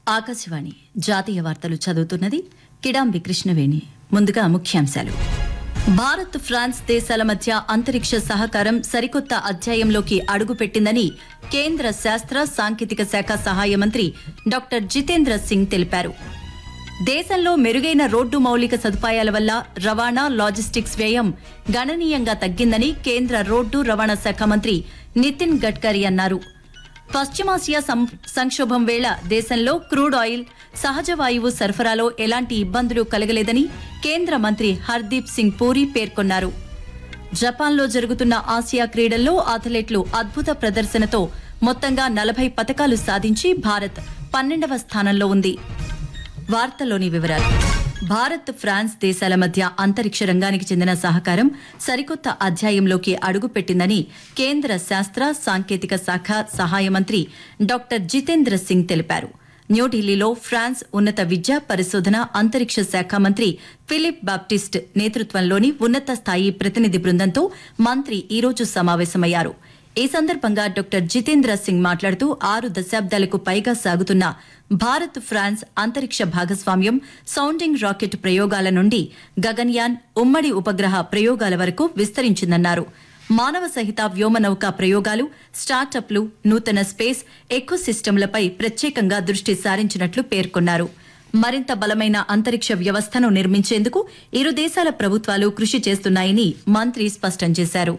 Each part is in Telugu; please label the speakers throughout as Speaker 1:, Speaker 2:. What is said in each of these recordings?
Speaker 1: ఆకాశవాణి జాతీయ వార్తలు చదువుతున్నది కిడాంబి కృష్ణవేణి ముందుగా ముఖ్యాంశాలు భారత్ ఫ్రాన్స్ దేశాల మధ్య అంతరిక్ష సహకారం సరికొత్త అధ్యాయంలోకి అడుగుపెట్టిందని కేంద్ర శాస్త్ర సాంకేతిక శాఖ సహాయ మంత్రి డాక్టర్ జితేంద్ర సింగ్ తెలిపారు దేశంలో మెరుగైన రోడ్డు మౌలిక సదుపాయాల వల్ల రవాణా లాజిస్టిక్స్ వ్యయం గణనీయంగా తగ్గిందని కేంద్ర రోడ్డు రవాణా శాఖ మంత్రి నితిన్ గడ్కరీ అన్నారు పశ్చిమాసియా సం- సంక్షోభం వేళ దేశంలో క్రూడ్ ఆయిల్ సహజ వాయువు సరఫరాలో ఎలాంటి ఇబ్బందులు కలగలేదని కేంద్ర మంత్రి హర్దీప్ సింగ్ పూరి పేర్కొన్నారు జపాన్లో జరుగుతున్న ఆసియా క్రీడల్లో అథ్లెట్లు అద్భుత ప్రదర్శనతో మొత్తంగా నలభై పతకాలు సాధించి భారత్ పన్నెండవ స్థానంలో ఉంది వార్తల్లోని వివరాలు భారత్ ఫ్రాన్స్ దేశాల మధ్య అంతరిక్ష రంగానికి చెందిన సహకారం సరికొత్త అధ్యాయంలోకి అడుగుపెట్టిందని కేంద్ర శాస్త్ర సాంకేతిక శాఖ సహాయ మంత్రి డాక్టర్ జితేంద్ర సింగ్ తెలిపారు న్యూఢిల్లీలో ఫ్రాన్స్ ఉన్నత విద్యా పరిశోధన అంతరిక్ష శాఖ మంత్రి ఫిలిప్ బాప్టిస్ట్ నేతృత్వంలోని ఉన్నత స్థాయి ప్రతినిధి బృందంతో మంత్రి ఈరోజు సమావేశమయ్యారు ఈ సందర్భంగా డాక్టర్ జితేంద్ర సింగ్ మాట్లాడుతూ ఆరు దశాబ్దాలకు పైగా సాగుతున్న భారత్ ఫ్రాన్స్ అంతరిక్ష భాగస్వామ్యం సౌండింగ్ రాకెట్ ప్రయోగాల నుండి గగన్యాన్ ఉమ్మడి ఉపగ్రహ ప్రయోగాల వరకు విస్తరించిందన్నారు మానవ సహిత వ్యోమనౌక ప్రయోగాలు స్టార్టప్లు నూతన స్పేస్ ఎకో సిస్టంలపై ప్రత్యేకంగా దృష్టి సారించినట్లు పేర్కొన్నారు మరింత బలమైన అంతరిక్ష వ్యవస్థను నిర్మించేందుకు ఇరు దేశాల ప్రభుత్వాలు కృషి చేస్తున్నాయని మంత్రి స్పష్టం చేశారు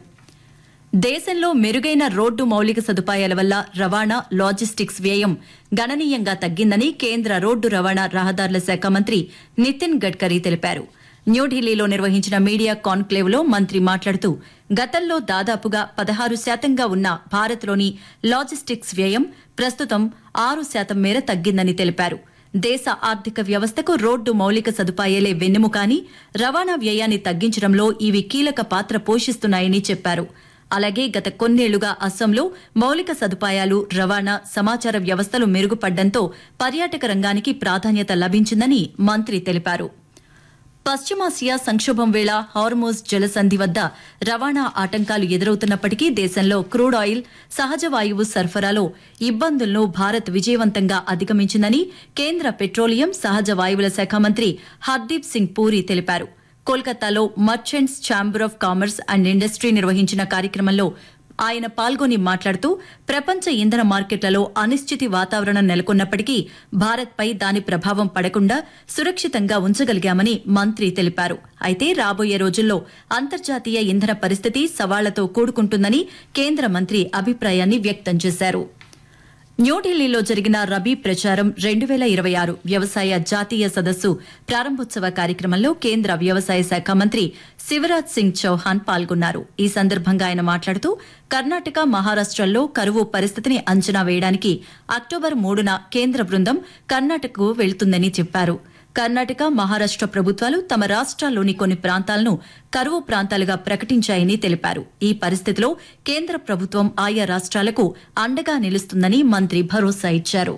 Speaker 1: దేశంలో మెరుగైన రోడ్డు మౌలిక సదుపాయాల వల్ల రవాణా లాజిస్టిక్స్ వ్యయం గణనీయంగా తగ్గిందని కేంద్ర రోడ్డు రవాణా రహదారుల శాఖ మంత్రి నితిన్ గడ్కరీ తెలిపారు న్యూఢిల్లీలో నిర్వహించిన మీడియా కాన్క్లేవ్ లో మంత్రి మాట్లాడుతూ గతంలో దాదాపుగా పదహారు శాతంగా ఉన్న భారత్లోని లాజిస్టిక్స్ వ్యయం ప్రస్తుతం ఆరు శాతం మేర తగ్గిందని తెలిపారు దేశ ఆర్థిక వ్యవస్థకు రోడ్డు మౌలిక సదుపాయాలే వెన్నెముకాని రవాణా వ్యయాన్ని తగ్గించడంలో ఇవి కీలక పాత్ర పోషిస్తున్నాయని చెప్పారు అలాగే గత కొన్నేళ్లుగా అస్సాంలో మౌలిక సదుపాయాలు రవాణా సమాచార వ్యవస్థలు మెరుగుపడ్డంతో పర్యాటక రంగానికి ప్రాధాన్యత లభించిందని మంత్రి తెలిపారు పశ్చిమాసియా సంక్షోభం వేళ హార్మోజ్ జలసంధి వద్ద రవాణా ఆటంకాలు ఎదురవుతున్నప్పటికీ దేశంలో క్రూడ్ ఆయిల్ సహజ వాయువు సరఫరాలో ఇబ్బందులను భారత్ విజయవంతంగా అధిగమించిందని కేంద్ర పెట్రోలియం సహజ వాయువుల శాఖ మంత్రి హర్దీప్ సింగ్ పూరి తెలిపారు కోల్కతాలో merchants chamber of commerce and industry నిర్వహించిన కార్యక్రమంలో ఆయన పాల్గొని మాట్లాడుతూ ప్రపంచ ఇంధన మార్కెట్లలో అనిశ్చితి వాతావరణం నెలకొన్నప్పటికీ భారత్పై దాని ప్రభావం పడకుండా సురక్షితంగా ఉంచగలిగామని మంత్రి తెలిపారు అయితే రాబోయే రోజుల్లో అంతర్జాతీయ ఇంధన పరిస్థితి సవాళ్లతో కూడుకుంటుందని కేంద్ర మంత్రి అభిప్రాయాన్ని వ్యక్తం చేశారు న్యూఢిల్లీలో జరిగిన రబీ ప్రచారం రెండు వేల ఇరవై ఆరు వ్యవసాయ జాతీయ సదస్సు ప్రారంభోత్సవ కార్యక్రమంలో కేంద్ర వ్యవసాయ శాఖ మంత్రి శివరాజ్ సింగ్ చౌహాన్ పాల్గొన్నారు ఈ సందర్భంగా ఆయన మాట్లాడుతూ కర్ణాటక మహారాష్టల్లో కరువు పరిస్థితిని అంచనా వేయడానికి అక్టోబర్ మూడున కేంద్ర బృందం కర్ణాటకకు వెళుతుందని చెప్పారు కర్ణాటక మహారాష్ట ప్రభుత్వాలు తమ రాష్ట్రాల్లోని కొన్ని ప్రాంతాలను కరువు ప్రాంతాలుగా ప్రకటించాయని తెలిపారు ఈ పరిస్థితిలో కేంద్ర ప్రభుత్వం ఆయా రాష్ట్రాలకు అండగా నిలుస్తుందని మంత్రి భరోసా ఇచ్చారు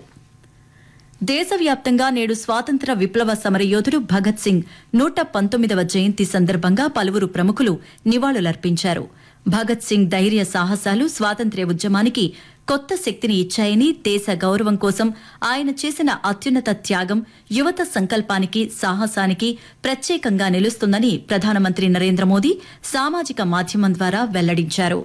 Speaker 1: దేశవ్యాప్తంగా నేడు స్వాతంత్ర విప్లవ సమరయోధుడు భగత్ సింగ్ నూట పంతొమ్మిదవ జయంతి సందర్భంగా పలువురు ప్రముఖులు నివాళులర్పించారు భగత్ సింగ్ ధైర్య సాహసాలు స్వాతంత్ర్య ఉద్యమానికి కొత్త శక్తిని ఇచ్చాయని దేశ గౌరవం కోసం ఆయన చేసిన అత్యున్నత త్యాగం యువత సంకల్పానికి సాహసానికి ప్రత్యేకంగా నిలుస్తుందని ప్రధానమంత్రి నరేంద్ర మోదీ సామాజిక మాధ్యమం ద్వారా వెల్లడించారు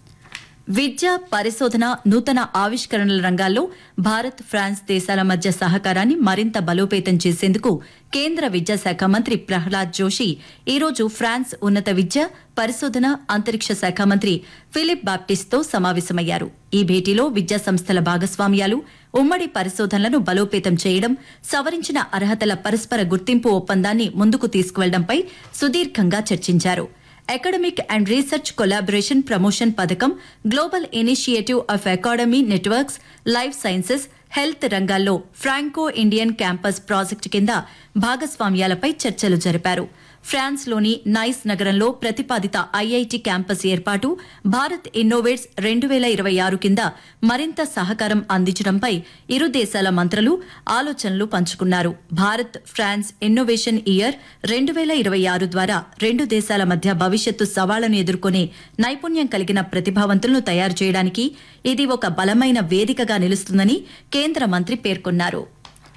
Speaker 1: విద్య పరిశోధన నూతన ఆవిష్కరణల రంగాల్లో భారత్ ఫ్రాన్స్ దేశాల మధ్య సహకారాన్ని మరింత బలోపేతం చేసేందుకు కేంద్ర విద్యాశాఖ మంత్రి ప్రహ్లాద్ జోషి ఈరోజు ఫ్రాన్స్ ఉన్నత విద్య పరిశోధన అంతరిక్ష శాఖ మంత్రి ఫిలిప్ బాప్టిస్ట్తో సమావేశమయ్యారు ఈ భేటీలో విద్యా సంస్థల భాగస్వామ్యాలు ఉమ్మడి పరిశోధనలను బలోపేతం చేయడం సవరించిన అర్హతల పరస్పర గుర్తింపు ఒప్పందాన్ని ముందుకు తీసుకువెళ్లడంపై సుదీర్ఘంగా చర్చించారు academic and research collaboration promotion పథకం global initiative of academy networks life sciences health రంగాల్లో ఫ్రాంకో ఇండియన్ క్యాంపస్ ప్రాజెక్టు కింద భాగస్వామ్యాలపై చర్చలు జరిపారు ఫ్రాన్స్లోని నైస్ నగరంలో ప్రతిపాదిత ఐఐటి క్యాంపస్ ఏర్పాటు భారత్ ఇన్నోవేట్స్ రెండు వేల ఇరవై ఆరు కింద మరింత సహకారం అందించడంపై ఇరు దేశాల మంత్రులు ఆలోచనలు పంచుకున్నారు భారత్ ఫ్రాన్స్ ఇన్నోవేషన్ ఇయర్ రెండు వేల ఇరవై ఆరు ద్వారా రెండు దేశాల మధ్య భవిష్యత్తు సవాళ్లను ఎదుర్కొనే నైపుణ్యం కలిగిన ప్రతిభావంతులను తయారు చేయడానికి ఇది ఒక బలమైన వేదికగా నిలుస్తుందని కేంద్ర మంత్రి పేర్కొన్నారు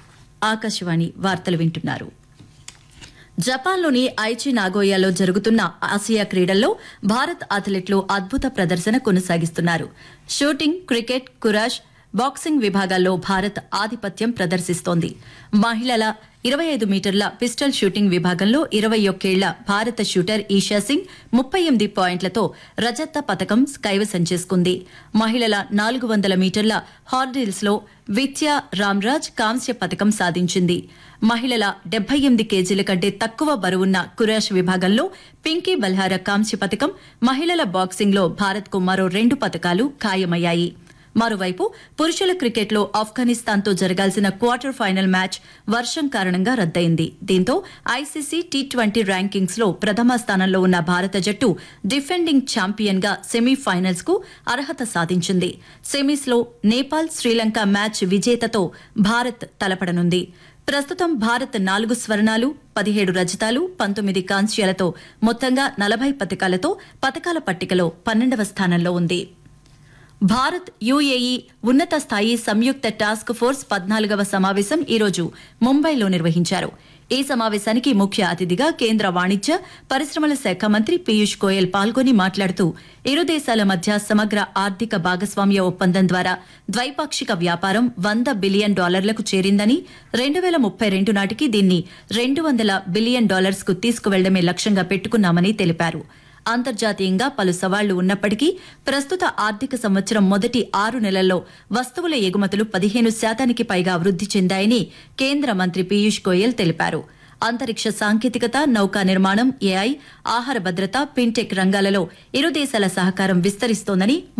Speaker 1: ఆకాశవాణి వార్తలు వింటున్నారు జపాన్లోని ఐచి నాగోయాలో జరుగుతున్న ఆసియా క్రీడల్లో భారత్ అథ్లెట్లు అద్భుత ప్రదర్శన కొనసాగిస్తున్నారు షూటింగ్ క్రికెట్ కురాష్ బాక్సింగ్ విభాగాల్లో భారత్ ఆధిపత్యం ప్రదర్శిస్తోంది మహిళల ఇరవై ఐదు మీటర్ల పిస్టల్ షూటింగ్ విభాగంలో ఇరవై ఒక్కేళ్ల భారత షూటర్ ఈషా సింగ్ ముప్పై ఎనిమిది పాయింట్లతో రజత పథకం కైవసం చేసుకుంది మహిళల నాలుగు వందల మీటర్ల హార్డిల్స్ లో విద్యా రామ్రాజ్ కాంస్య పథకం సాధించింది మహిళల డెబ్బై ఎనిమిది కేజీల కంటే తక్కువ బరువున్న కురాష్ విభాగంలో పింకీ బల్హార కాంస్య పథకం మహిళల బాక్సింగ్లో భారత్కు మరో రెండు పథకాలు ఖాయమయ్యాయి మరోవైపు పురుషుల క్రికెట్లో ఆఫ్ఘనిస్తాన్తో జరగాల్సిన క్వార్టర్ ఫైనల్ మ్యాచ్ వర్షం కారణంగా రద్దయింది దీంతో ఐసీసీ టీ ట్వంటీ ర్యాంకింగ్స్ లో ప్రథమ స్థానంలో ఉన్న భారత జట్టు డిఫెండింగ్ ఛాంపియన్ గా సెమీఫైనల్స్ కు అర్హత సాధించింది సెమీస్ లో నేపాల్ శ్రీలంక మ్యాచ్ విజేతతో భారత్ తలపడనుంది ప్రస్తుతం భారత్ నాలుగు స్వర్ణాలు పదిహేడు రజతాలు పంతొమ్మిది కాంస్యాలతో మొత్తంగా నలభై పథకాలతో పథకాల పట్టికలో పన్నెండవ స్థానంలో ఉంది భారత్ యుఏఈ ఉన్నత స్థాయి సంయుక్త టాస్క్ ఫోర్స్ పద్నాలుగవ సమావేశం ఈరోజు ముంబైలో నిర్వహించారు ఈ సమావేశానికి ముఖ్య అతిథిగా కేంద్ర వాణిజ్య పరిశ్రమల శాఖ మంత్రి పీయూష్ గోయల్ పాల్గొని మాట్లాడుతూ ఇరు దేశాల మధ్య సమగ్ర ఆర్థిక భాగస్వామ్య ఒప్పందం ద్వారా ద్వైపాక్షిక వ్యాపారం వంద బిలియన్ డాలర్లకు చేరిందని రెండు వేల ముప్పై రెండు నాటికి దీన్ని రెండు వందల బిలియన్ డాలర్స్ కు తీసుకువెళ్లడమే లక్ష్యంగా పెట్టుకున్నామని తెలిపారు అంతర్జాతీయంగా పలు సవాళ్లు ఉన్నప్పటికీ ప్రస్తుత ఆర్థిక సంవత్సరం మొదటి ఆరు నెలల్లో వస్తువుల ఎగుమతులు పదిహేను శాతానికి పైగా వృద్ది చెందాయని కేంద్ర మంత్రి పీయూష్ గోయల్ తెలిపారు అంతరిక్ష సాంకేతికత నౌకా నిర్మాణం ఏఐ ఆహార భద్రత ఫిన్టెక్ రంగాలలో ఇరు దేశాల సహకారం విస్తరిస్తోందని